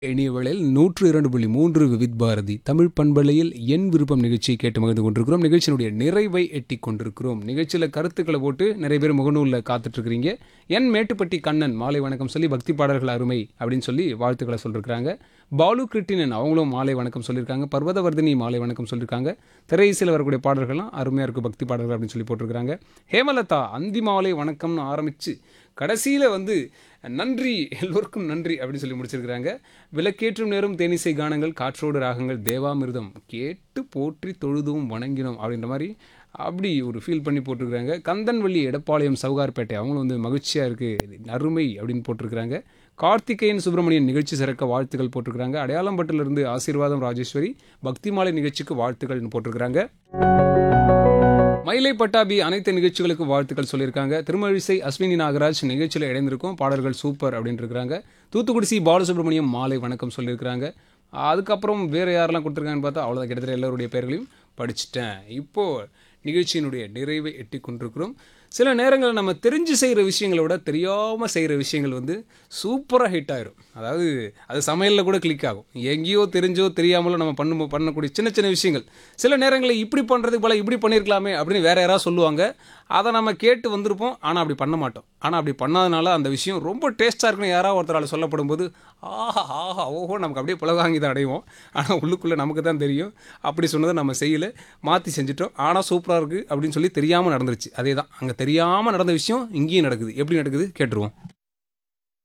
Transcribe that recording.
இனிய வேளையில் நூற்று இரண்டு புள்ளி மூன்று விவித் பாரதி தமிழ் பண்பலையில் என் விருப்பம் நிகழ்ச்சியை கேட்டு மகிழ்ந்து கொண்டிருக்கிறோம் நிகழ்ச்சியினுடைய நிறைவை எட்டி கொண்டிருக்கிறோம் நிகழ்ச்சியில் கருத்துக்களை போட்டு நிறைய பேர் முகநூலில் காத்துட்டு இருக்கிறீங்க என் மேட்டுப்பட்டி கண்ணன் மாலை வணக்கம் சொல்லி பக்தி பாடல்கள் அருமை அப்படின்னு சொல்லி வாழ்த்துக்களை சொல்லியிருக்கிறாங்க பாலு கிருட்டினன் அவங்களும் மாலை வணக்கம் சொல்லியிருக்காங்க பர்வதவர்தினி மாலை வணக்கம் சொல்லியிருக்காங்க திரையிசையில் வரக்கூடிய பாடல்கள்லாம் அருமையாக இருக்குது பக்தி பாடல்கள் அப்படின்னு சொல்லி போட்டிருக்கிறாங்க ஹேமலதா அந்தி மாலை வணக்கம்னு ஆரம்பித்து கடைசியில் வந்து நன்றி எல்லோருக்கும் நன்றி அப்படின்னு சொல்லி முடிச்சிருக்கிறாங்க விளக்கேற்றும் நேரம் தேனிசை கானங்கள் காற்றோடு ராகங்கள் தேவாமிர்தம் கேட்டு போற்றி தொழுதும் வணங்கினோம் அப்படின்ற மாதிரி அப்படி ஒரு ஃபீல் பண்ணி போட்டிருக்கிறாங்க கந்தன்வள்ளி எடப்பாளையம் சவுகார்பேட்டை அவங்களும் வந்து மகிழ்ச்சியாக இருக்குது அருமை அப்படின்னு போட்டிருக்கிறாங்க கார்த்திகேயன் சுப்பிரமணியன் நிகழ்ச்சி சிறக்க வாழ்த்துக்கள் போட்டிருக்கிறாங்க அடையாளம்பட்டிலிருந்து ஆசீர்வாதம் ராஜேஸ்வரி பக்தி மாலை நிகழ்ச்சிக்கு வாழ்த்துக்கள்னு போட்டிருக்கிறாங்க மயிலை பட்டாபி அனைத்து நிகழ்ச்சிகளுக்கும் வாழ்த்துக்கள் சொல்லியிருக்காங்க திருமழிசை அஸ்வினி நாகராஜ் நிகழ்ச்சியில் இணைந்திருக்கும் பாடல்கள் சூப்பர் அப்படின்னு இருக்கிறாங்க தூத்துக்குடி சி பாலசுப்ரமணியம் மாலை வணக்கம் சொல்லியிருக்கிறாங்க அதுக்கப்புறம் வேறு யாரெல்லாம் கொடுத்துருக்காங்கன்னு பார்த்தா அவ்வளோதான் கிட்டத்தட்ட எல்லோருடைய பேர்களையும் படிச்சுட்டேன் இப்போது நிகழ்ச்சியினுடைய நிறைவை எட்டி கொண்டிருக்கிறோம் சில நேரங்களில் நம்ம தெரிஞ்சு செய்கிற விஷயங்களை விட தெரியாமல் செய்கிற விஷயங்கள் வந்து சூப்பராக ஹிட் ஆயிரும் அதாவது அது சமையலில் கூட கிளிக் ஆகும் எங்கேயோ தெரிஞ்சோ தெரியாமலோ நம்ம பண்ண பண்ணக்கூடிய சின்ன சின்ன விஷயங்கள் சில நேரங்களில் இப்படி பண்ணுறதுக்கு போல இப்படி பண்ணியிருக்கலாமே அப்படின்னு வேற யாராவது சொல்லுவாங்க அதை நம்ம கேட்டு வந்திருப்போம் ஆனால் அப்படி பண்ண மாட்டோம் ஆனால் அப்படி பண்ணாதனால அந்த விஷயம் ரொம்ப டேஸ்ட்டாக இருக்குன்னு யாராவது ஒருத்தரால் சொல்லப்படும் போது ஆஹா ஆஹா ஓஹோ நமக்கு அப்படியே புலகாங்கி தான் அடைவோம் ஆனால் உள்ளுக்குள்ளே நமக்கு தான் தெரியும் அப்படி சொன்னதை நம்ம செய்யலை மாற்றி செஞ்சுட்டோம் ஆனால் சூப்பராக இருக்குது அப்படின்னு சொல்லி தெரியாமல் நடந்துருச்சு அதே தான் அங்கே தெரியாமல் நடந்த விஷயம் இங்கேயும் நடக்குது எப்படி நடக்குது கேட்டுருவோம்